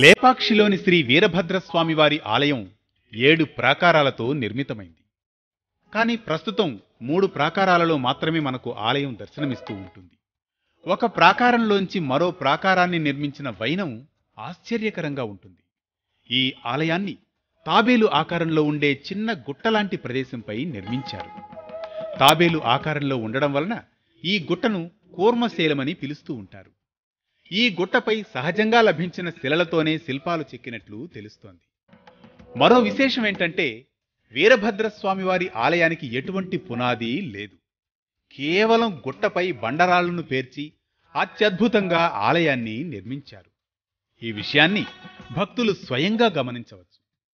లేపాక్షిలోని శ్రీ వీరభద్రస్వామి వారి ఆలయం ఏడు ప్రాకారాలతో నిర్మితమైంది కానీ ప్రస్తుతం మూడు ప్రాకారాలలో మాత్రమే మనకు ఆలయం దర్శనమిస్తూ ఉంటుంది ఒక ప్రాకారంలోంచి మరో ప్రాకారాన్ని నిర్మించిన వైనం ఆశ్చర్యకరంగా ఉంటుంది ఈ ఆలయాన్ని తాబేలు ఆకారంలో ఉండే చిన్న గుట్టలాంటి ప్రదేశంపై నిర్మించారు తాబేలు ఆకారంలో ఉండడం వలన ఈ గుట్టను కూర్మశైలమని పిలుస్తూ ఉంటారు ఈ గుట్టపై సహజంగా లభించిన శిలలతోనే శిల్పాలు చెక్కినట్లు తెలుస్తోంది మరో విశేషం ఏంటంటే వీరభద్రస్వామి వారి ఆలయానికి ఎటువంటి పునాది లేదు కేవలం గుట్టపై బండరాళ్లను పేర్చి అత్యద్భుతంగా ఆలయాన్ని నిర్మించారు ఈ విషయాన్ని భక్తులు స్వయంగా గమనించవచ్చు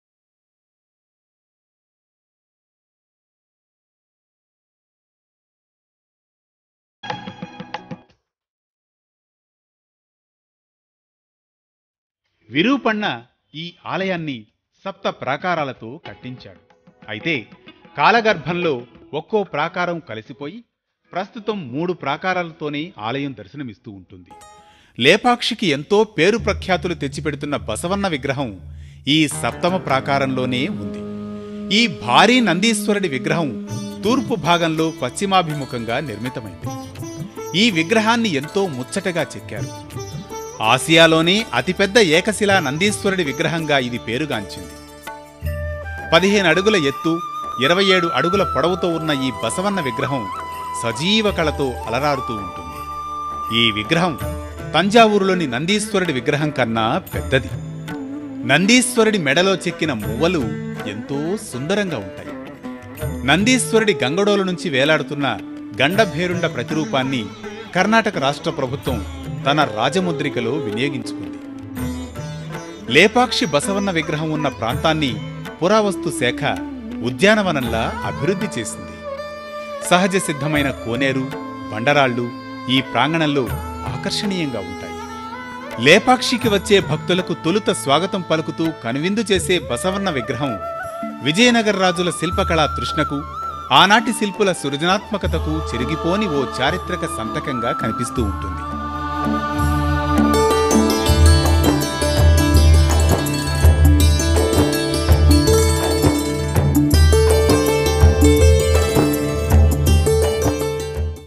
విరూపಣ್ణ ఈ ఆలయాన్ని సప్త ప్రాకారాలతో కట్టించాడు అయితే కాలగర్భంలో ఒక్కో ప్రాకారం కలిసిపోయి ప్రస్తుతం మూడు ప్రాకారాలతోనే ఆలయం దర్శనమిస్తూ ఉంటుంది లేపాక్షికి ఎంతో పేరు ప్రఖ్యాతులు తెచ్చిపెడుతున్న బసవన్న విగ్రహం ఈ సప్తమ ప్రాకారంలోనే ఉంది ఈ భారీ నందీశ్వరుడి విగ్రహం తూర్పు భాగంలో పశ్చిమాభిముఖంగా నిర్మితమైంది ఈ విగ్రహాన్ని ఎంతో ముచ్చటగా చెక్కారు ఆసియాలోనే అతిపెద్ద ఏకశిలా నందీశ్వరుడి విగ్రహంగా ఇది పేరుగాంచింది పదిహేను అడుగుల ఎత్తు ఇరవై ఏడు అడుగుల పొడవుతో ఉన్న ఈ బసవన్న విగ్రహం సజీవ కళతో అలరారుతూ ఉంటుంది ఈ విగ్రహం తంజావూరులోని నందీశ్వరుడి విగ్రహం కన్నా పెద్దది నందీశ్వరుడి మెడలో చెక్కిన మువ్వలు ఎంతో సుందరంగా ఉంటాయి నందీశ్వరుడి గంగడోల నుంచి వేలాడుతున్న గండభేరుండ ప్రతిరూపాన్ని కర్ణాటక రాష్ట్ర ప్రభుత్వం తన రాజముద్రికలో వినియోగించుకుంది లేపాక్షి బసవన్న విగ్రహం ఉన్న ప్రాంతాన్ని పురావస్తు శాఖ ఉద్యానవనంలా అభివృద్ధి చేసింది సహజ సిద్ధమైన కోనేరు బండరాళ్ళు ఈ ప్రాంగణంలో ఆకర్షణీయంగా ఉంటాయి లేపాక్షికి వచ్చే భక్తులకు తొలుత స్వాగతం పలుకుతూ కనువిందు చేసే బసవన్న విగ్రహం విజయనగర రాజుల శిల్పకళా తృష్ణకు ఆనాటి శిల్పుల సృజనాత్మకతకు చెరిగిపోని ఓ చారిత్రక సంతకంగా కనిపిస్తూ ఉంటుంది